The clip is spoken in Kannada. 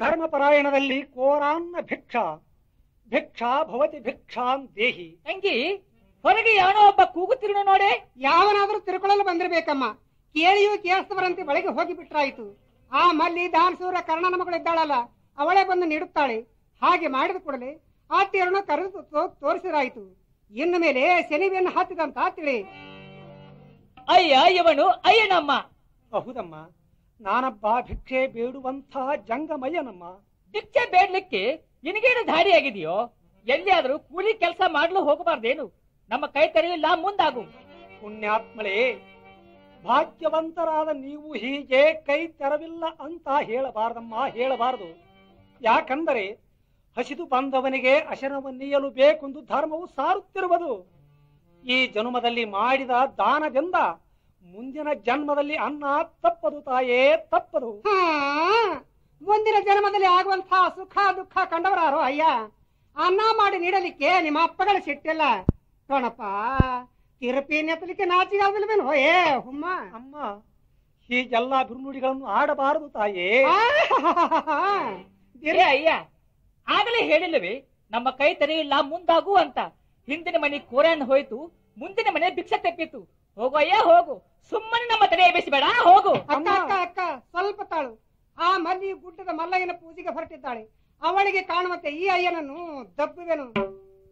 ಧರ್ಮಪರಾಯಣದಲ್ಲಿ ಕೋರಾನ್ನ ಭಿಕ್ಷಾ ಭಿಕ್ಷಾ ಭವತಿ ಭಿಕ್ಷಾಂ ದೇಹಿ ತಂಗಿ ಹೊರಗೆ ಯಾವನೋ ಒಬ್ಬ ಕೂಗುತ್ತಿರುಳು ನೋಡೆ ಯಾವನಾದ್ರೂ ತಿಳ್ಕೊಳ್ಳಲು ಬಂದಿರ್ಬೇಕಮ್ಮ ಕೇಳಿಯೂ ಕೇಳಿಸ್ತವರಂತೆ ಒಳಗೆ ಹೋಗಿ ಬಿಟ್ರಾಯ್ತು ಆ ಮಲ್ಲಿ ದಾನಸೂರ ಕರ್ಣನ ಮಗಳಿದ್ದಾಳಲ್ಲ ಅವಳೇ ಬಂದು ನೀಡುತ್ತಾಳೆ ಹಾಗೆ ಮಾಡಿದ ಕೂಡಲೇ ಆ ತೀರನ್ನು ಕರೆದು ತೋ- ತೋರಿಸಿರಾಯ್ತು ಇನ್ನು ಮೇಲೆ ಶನಿವೆಯನ್ನು ಹತ್ತಿದಂತ ತಿಳಿ ಅಯ್ಯ ಇವನು ಅಯ್ಯನಮ್ಮ ಹೌದಮ್ಮ ನಾನಬ್ಬ ಭಿಕ್ಷೆ ಬೇಡುವಂಥ ಜಂಗಮಯ್ಯನಮ್ಮ ಭಿಕ್ಷೆ ಬೇಡ್ಲಿಕ್ಕೆ ನಿನಗೇನು ದಾರಿ ಆಗಿದೆಯೋ ಎಲ್ಲಿಯಾದ್ರೂ ಕೂಲಿ ಕೆಲಸ ಮಾಡಲು ಹೋಗಬಾರ್ದೇನು ನಮ್ಮ ಕೈ ತೆರೆಯಿಲ್ಲ ಮುಂದಾಗು ಪುಣ್ಯಾತ್ಮಳೇ ಭಾಗ್ಯವಂತರಾದ ನೀವು ಹೀಗೆ ಕೈ ತೆರವಿಲ್ಲ ಅಂತ ಹೇಳಬಾರದಮ್ಮ ಹೇಳಬಾರದು ಯಾಕಂದರೆ ಹಸಿದು ಬಂದವನಿಗೆ ಅಶನವನ್ನೀಯಲು ಬೇಕೆಂದು ಧರ್ಮವು ಸಾರುತ್ತಿರುವುದು ಈ ಜನ್ಮದಲ್ಲಿ ಮಾಡಿದ ದಾನದಿಂದ ಮುಂದಿನ ಜನ್ಮದಲ್ಲಿ ಅನ್ನ ತಪ್ಪದು ತಾಯೇ ತಪ್ಪದು ಹಾ ಮುಂದಿನ ಜನ್ಮದಲ್ಲಿ ಆಗುವಂತಹ ಸುಖ ದುಃಖ ಕಂಡವರಾರು ಅಯ್ಯ ಅನ್ನ ಮಾಡಿ ನೀಡಲಿಕ್ಕೆ ನಿಮ್ಮ ಅಪ್ಪಗಳ ಸಿಟ್ಟಿಲ್ಲ ಕಣಪ್ಪ ತಿರುಪಿ ನೆತ್ತಲಿಕ್ಕೆ ನಾಚಿಗಾಗಲ್ವೇನೋ ಏ ಹುಮ್ಮ ಅಮ್ಮ ಹೀಗೆಲ್ಲ ಬಿರುನುಡಿಗಳನ್ನು ಆಡಬಾರದು ತಾಯೇ ಏ ಅಯ್ಯ ಆಗಲೇ ಹೇಳಿಲ್ಲವೇ ನಮ್ಮ ಕೈ ತೆರೆಯಿಲ್ಲ ಮುಂದಾಗು ಅಂತ ಹಿಂದಿನ ಮನೆ ಕೋರಣ್ಣ ಹೋಯ್ತು ಮುಂದಿನ ಮನೆ ಭಿಕ್ಷೆ ತೆಪ್ಪಿತ್ತು ಹೋಗು ಅಯ್ಯ ಹೋಗು ಸುಮ್ಮನೆ ನಮ್ಮ ತಲೆ ಎಬ್ಬಿಸಬೇಡ ಹೋಗು ಅಕ್ಕ ಅಕ್ಕ ಅಕ್ಕ ಸ್ವಲ್ಪ ತಾಳು ಆ ಮಲ್ಲಿ ಗುಡ್ಡದ ಮಲ್ಲಯ್ಯನ ಪೂಜೆಗೆ ಹೊರಟಿದ್ದಾಳೆ ಅವಳಿಗೆ ಕಾಣುವಂತೆ ಈ ಅಯ್ಯನನ್ನು ದಬ್ಬುವೆನು